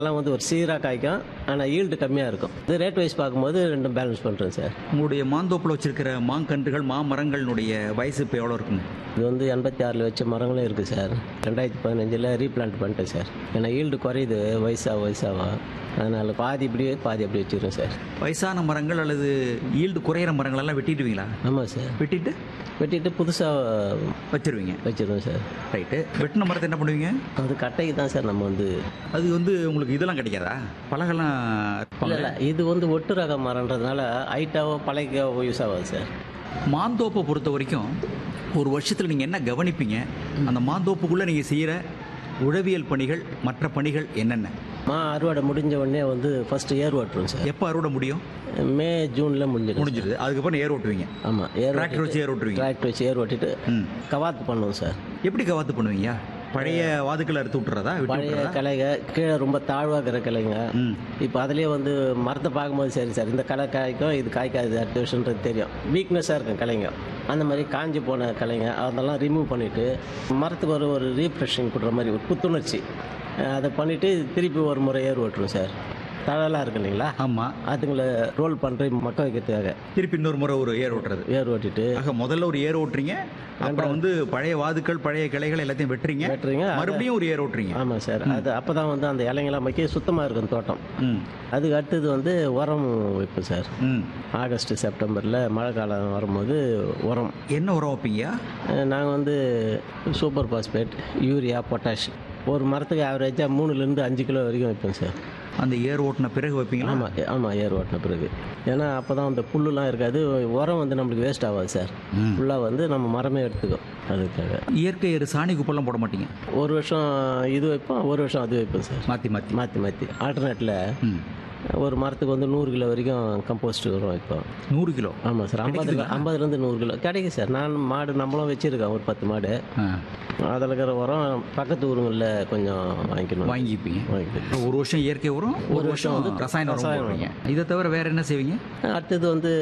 எல்லாம் வந்து ஒரு சீராக காய்க்கும் ஆனால் ஈல்டு கம்மியாக இருக்கும் இது ரேட் வைஸ் பார்க்கும்போது ரெண்டும் பேலன்ஸ் பண்ணுறேன் சார் உங்களுடைய மாந்தோப்பில் வச்சிருக்கிற மாங்கன்றுகள் மாமரங்களுடைய வயசு இப்போ எவ்வளோ இருக்குங்க இது வந்து எண்பத்தி ஆறில் வச்ச மரங்களும் இருக்குது சார் ரெண்டாயிரத்தி பதினஞ்சில் ரீப்ளான்ட் பண்ணிட்டேன் சார் ஏன்னா ஈல்டு குறையுது வயசாக வயசாக அதனால் பாதி இப்படியே பாதி அப்படி வச்சுக்கிறேன் சார் வயசான மரங்கள் அல்லது ஈல்டு குறையிற மரங்கள் எல்லாம் வெட்டிடுவீங்களா ஆமாம் சார் வெட்டிட்டு வெட்டிட்டு புதுசாக வச்சிருவீங்க வச்சிருவோம் சார் ரைட்டு வெட்டின மரத்தை என்ன பண்ணுவீங்க அது கட்டைக்கு தான் சார் நம்ம வந்து அது வந்து உங்களுக்கு இதெல்லாம் கிடைக்காதா பலகெல்லாம் இல்லை இருப்பாங்க. இல்லை இது வந்து ஒட்டு ரக மரன்றதுனால ஹைட்டாவோ பழைக்காவோ யூஸ் ஆகாது சார் மாந்தோப்பை பொறுத்த வரைக்கும் ஒரு வருஷத்தில் நீங்கள் என்ன கவனிப்பீங்க அந்த மாந்தோப்புக்குள்ளே நீங்கள் செய்கிற உழவியல் பணிகள் மற்ற பணிகள் என்னென்ன மா அறுவடை முடிஞ்ச உடனே வந்து ஃபஸ்ட்டு ஏர் ஓட்டுறோம் சார் எப்போ அறுவடை முடியும் மே ஜூனில் முடிஞ்சிடும் முடிஞ்சிருது அதுக்கப்புறம் ஏர் ஓட்டுவீங்க ஆமாம் ஏர் டிராக்டர் வச்சு ஏர் ஓட்டுவீங்க டிராக்டர் வச்சு ஏர் ஓட்டிட்டு ம் கவாத்து பண்ணுவோம் சார் எப்படி கவாத்து பண்ணுவீங்க பழைய வாதுக்களை அறுத்து விட்டுறதா விட்டு பழைய விட்டுறதா கிளைங்க கீழே ரொம்ப தாழ்வாக இருக்கிற கிளைங்க ம் இப்போ அதுலேயே வந்து மரத்தை பார்க்கும்போது சரி சார் இந்த களை காய்க்கும் இது காய்க்காது அடுத்த வருஷன்றது தெரியும் வீக்னஸாக இருக்கும் கிளைங்க அந்த மாதிரி காஞ்சி போன கிளைங்க அதெல்லாம் ரிமூவ் பண்ணிவிட்டு மரத்துக்கு ஒரு ஒரு ரீஃப்ரெஷிங் கொடுக்குற மாதிரி ஒரு புத்துணர்ச்சி அஹ் அதை பண்ணிவிட்டு திருப்பி ஒரு முறை ஏர் ஓட்டுருவோம் சார் தழலாம் இருக்கு இல்லைங்களா ஆமாம் அதுங்களை ரோல் பண்ணுற மக்க வைக்கிறதுக்காக திருப்பி இன்னொரு முறை ஒரு ஏர் ஓட்டுறது ஏர் ஓட்டிட்டு ஆக முதல்ல ஒரு ஏர் ஓட்டுறீங்க அப்புறம் வந்து பழைய வாதுக்கள் பழைய கிளைகள் எல்லாத்தையும் வெட்டுறீங்க வெட்டுறீங்க அதை- மறுபடியும் ஒரு ஏர் ஓட்டுறீங்க ஆமாம் சார் அது அப்போ தான் வந்து அந்த இலைங்கெல்லாம் வைக்க சுத்தமாக இருக்கும் தோட்டம் ம் அதுக்கு அடுத்தது வந்து உரம் வைப்போம் சார் ம் ஆகஸ்ட் செப்டம்பரில் மழை காலம் வரும்போது உரம் என்ன உரம் வைப்பீங்க நாங்கள் வந்து சூப்பர் பாஸ்பேட் யூரியா பொட்டாஷ் ஒரு மரத்துக்கு ஆவரேஜாக மூணுலேருந்து அஞ்சு கிலோ வரைக்கும் வைப்போம் சார் அந்த ஏர் ஓட்டின பிறகு வைப்பீங்களா ஆமாம் ஆமாம் ஏர் ஓட்டின பிறகு ஏன்னா அப்போ தான் அந்த புல்லுலாம் இருக்காது உரம் வந்து நம்மளுக்கு வேஸ்ட் ஆகாது சார் ம். ஃபுல்லாக வந்து நம்ம மரமே எடுத்துக்கும் அதுக்காக இயற்கை ஏறு சாணி குப்பெல்லாம் போட மாட்டீங்க ஒரு வருஷம் இது வைப்போம் ஒரு வருஷம் அது வைப்போம் சார் மாற்றி மாற்றி மாற்றி மாற்றி ஆல்டர்னேட்டில் ம் ஒரு மரத்துக்கு வந்து நூறு கிலோ வரைக்கும் கம்போஸ்ட் உரம் வைப்போம் நூறு கிலோ ஆமாம் சார் ஐம்பது ஐம்பதுலேருந்து நூறு கிலோ கிடைக்கும் சார் நான் மாடு நம்மளும் வச்சுருக்கோம் ஒரு பத்து மாடு ஆ அதில் இருக்கிற உரம் பக்கத்து ஊருங்களில் கொஞ்சம் வாங்கிக்கணும் வாங்கிப்பீங்க வாங்கிக்கணும் ஒரு வருஷம் இயற்கை உரம் ஒரு வருஷம் வந்து ரசாயன உரம் ரசாயன போடுவீங்க இதை தவிர வேற என்ன செய்வீங்க அடுத்தது வந்து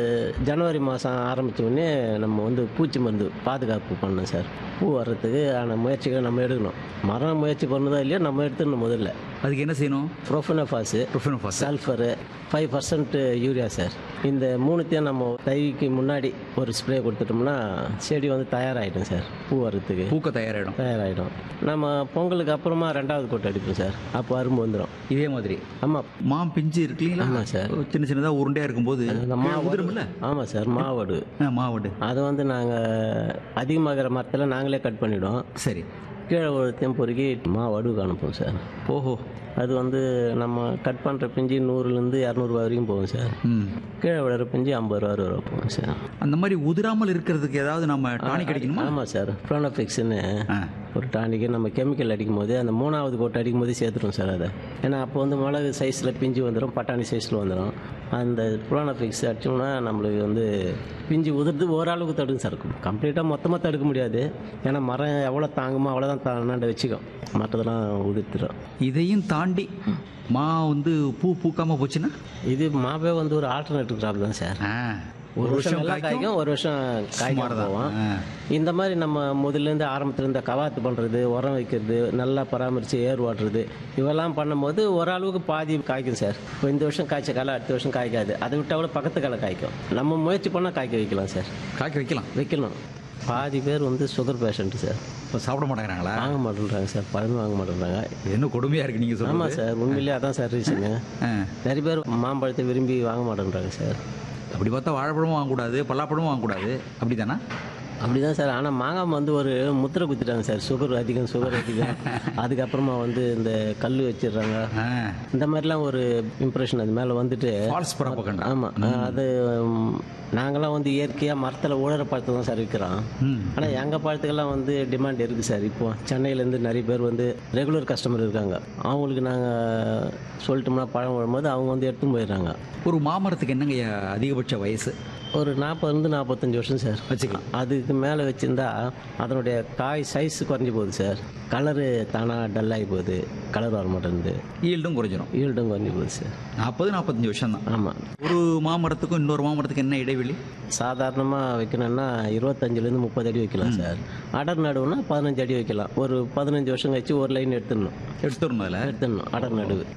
ஜனவரி மாதம் ஆரம்பித்த உடனே நம்ம வந்து பூச்சி மருந்து பாதுகாப்பு பண்ணணும் சார் பூ வர்றதுக்கு ஆன முயற்சிகளை நம்ம எடுக்கணும் மரம் முயற்சி பண்ணதோ இல்லையோ நம்ம எடுத்துடணும் முதல்ல அதுக்கு என்ன செய்யணும் profenofos profenofos sulphur five percent urea sir இந்த மூணுத்தையும் நம்ம தைக்கு முன்னாடி ஒரு ஸ்ப்ரே கொடுத்துட்டோம்னா செடி வந்து தயாராகிடும் சார் பூ வர்றதுக்கு பூக்க தயாராகிடும் தயாராகிடும் நம்ம பொங்கலுக்கு அப்புறமா ரெண்டாவது கோட்டை அடிப்போம் சார் அப்போ அரும்பு வந்துடும் இதே மாதிரி ஆமாம் மாம் பிஞ்சு இருக்கு இல்லைங்களா ஆமாம் சார் சின்ன சின்னதாக உருண்டையாக இருக்கும்போது அந்த மாவடு உதிரும்ல ஆமாம் சார் மாவடு ஆ, மாவடு அதை வந்து நாங்கள் அதிகமாகிற மரத்தில் நாங்களே கட் பண்ணிவிடுவோம் சரி கீழே ஒருத்தையும் பொறுக்கி மாவடுக்கு அனுப்புவோம் சார் ஓஹோ அது வந்து நம்ம கட் பண்ணுற பிஞ்சு நூறுலேருந்து இரநூறுபா வரைக்கும் போகும் சார் ம் கீழே விழுற பிஞ்சு ஐம்பது ரூபா ரூபா போகும் சார் அந்த மாதிரி உதிராமல் இருக்கிறதுக்கு ஏதாவது நம்ம டானிக் அடிக்கணுமா ஆமாம் சார் ப்ரோனோஃபிக்ஸ்னு ஆ ஒரு டானிக்கு நம்ம கெமிக்கல் அடிக்கும் போது அந்த மூணாவது கோட்டை அடிக்கும் போது சேர்த்துரும் சார் அதை ஏன்னா அப்போ வந்து மிளகு சைஸில் பிஞ்சு வந்துடும் பட்டாணி சைஸில் வந்துடும் அந்த ப்ரோனோஃபிக்ஸ் அடிச்சோம்னா நம்மளுக்கு வந்து பிஞ்சு உதிர்ந்து ஓரளவுக்கு தடுக்கும் சார் கம்ப்ளீட்டாக மொத்தமாக தடுக்க முடியாது ஏன்னா மரம் எவ்வளோ தாங்குமோ அவ்வளோதான் தாண்டாண்டு வச்சுக்கும் மற்றதெல்லாம் உதிர்த்துடும் இதையும் தாண்டி மா வந்து பூ பூக்காம போச்சுன்னா இது மாவே வந்து ஒரு ஆல்டர்னேட்டிவ் கிராப் தான் சார் ஆ, ஒரு வருஷம் நல்லா காய்க்கும் ஒரு வருஷம் காய்க்காம சுமார்தான். போவோம் ஆ. இந்த இந்த மாதிரி நம்ம முதல்லேருந்து ஆரம்பத்துலேருந்து கவாத்து பண்ணுறது உரம் வைக்கிறது நல்லா பராமரித்து ஏர் ஓட்டுறது இவெல்லாம் பண்ணும்போது ஓரளவுக்கு பாதி காய்க்கும் சார் இப்போ இந்த வருஷம் காய்ச்ச காலம் அடுத்த வருஷம் காய்க்காது அதை விட்டால் கூட பக்கத்து காலம் காய்க்கும் நம்ம முயற்சி பண்ணால் காய்க்க வைக்கலாம் சார் காய்க்க வைக்கலாம் வைக்கணும் பாதி பேர் வந்து சுகர் பேஷண்ட்டு சார் இப்போ சாப்பிட மாட்டேங்கிறாங்களா வாங்க மாட்டேன்றாங்க சார் பழமே வாங்க மாட்டேன்றாங்க இது என்ன கொடுமையா இருக்கு நீங்க சொல்லுங்க ஆமாம் சார் உண்மையிலேயே அதான் சார் ரீசனு நிறைய பேர் மாம்பழத்தை விரும்பி வாங்க மாட்டேன்றாங்க சார் அப்படி பார்த்தா வாழைப்பழமும் வாங்கக்கூடாது பல்லாப்பழமும் வாங்கக்கூடாது அப்படி தானே அப்படிதான் சார் ஆனால் மாங்காய் வந்து ஒரு முத்திரை குத்திட்டாங்க சார் சுகர் அதிகம் சுகர் அதிகம் அதுக்கப்புறமா வந்து இந்த கல் வச்சிடுறாங்க இந்த மாதிரிலாம் ஒரு இம்ப்ரெஷன் அது மேலே வந்துட்டு ஃபால்ஸ் ப்ராபகண்டா ஆமாம் அது ம், நாங்களாம் வந்து இயற்கையாக மரத்தில் உழற பழத்தை தான் சார் விற்கிறோம் ம் ஆனால் எங்கள் பழத்துக்கெல்லாம் வந்து டிமாண்ட் இருக்குது சார் இப்போ சென்னையிலேருந்து நிறைய பேர் வந்து ரெகுலர் கஸ்டமர் இருக்காங்க அவங்களுக்கு நாங்கள் சொல்லிட்டோம்னா பழம் வரும்போது அவங்க வந்து எடுத்துன்னு போயிடுறாங்க ஒரு மாமரத்துக்கு என்னங்க அதிகபட்ச வயசு ஒரு நாற்பதுலேருந்து நாற்பத்தஞ்சு வருஷம் சார் வச்சுக்கலாம் அதுக்கு மேலே வச்சுருந்தா அதனுடைய காய் சைஸ் குறைஞ்சி போகுது சார் கலரு தானாக டல்லாகி போகுது கலர் வர மாட்டேங்குது ஈல்டும் குறைஞ்சிரும் ஈல்டும் குறைஞ்சி போகுது சார் நாற்பது நாற்பத்தஞ்சு வருஷம் தான் ஆமாம் ஒரு மாமரத்துக்கும் இன்னொரு மாமரத்துக்கு என்ன இடைவெளி சாதாரணமாக வைக்கணும்னா இருபத்தஞ்சிலேருந்து முப்பது அடி வைக்கலாம் சார் அடர் நடுவுனா பதினஞ்சு அடி வைக்கலாம் ஒரு பதினஞ்சு வருஷம் கழிச்சு ஒரு லைன் எடுத்துடணும் எடுத்துடணும் அதில் எடுத்துடணும் அடர் நடுவு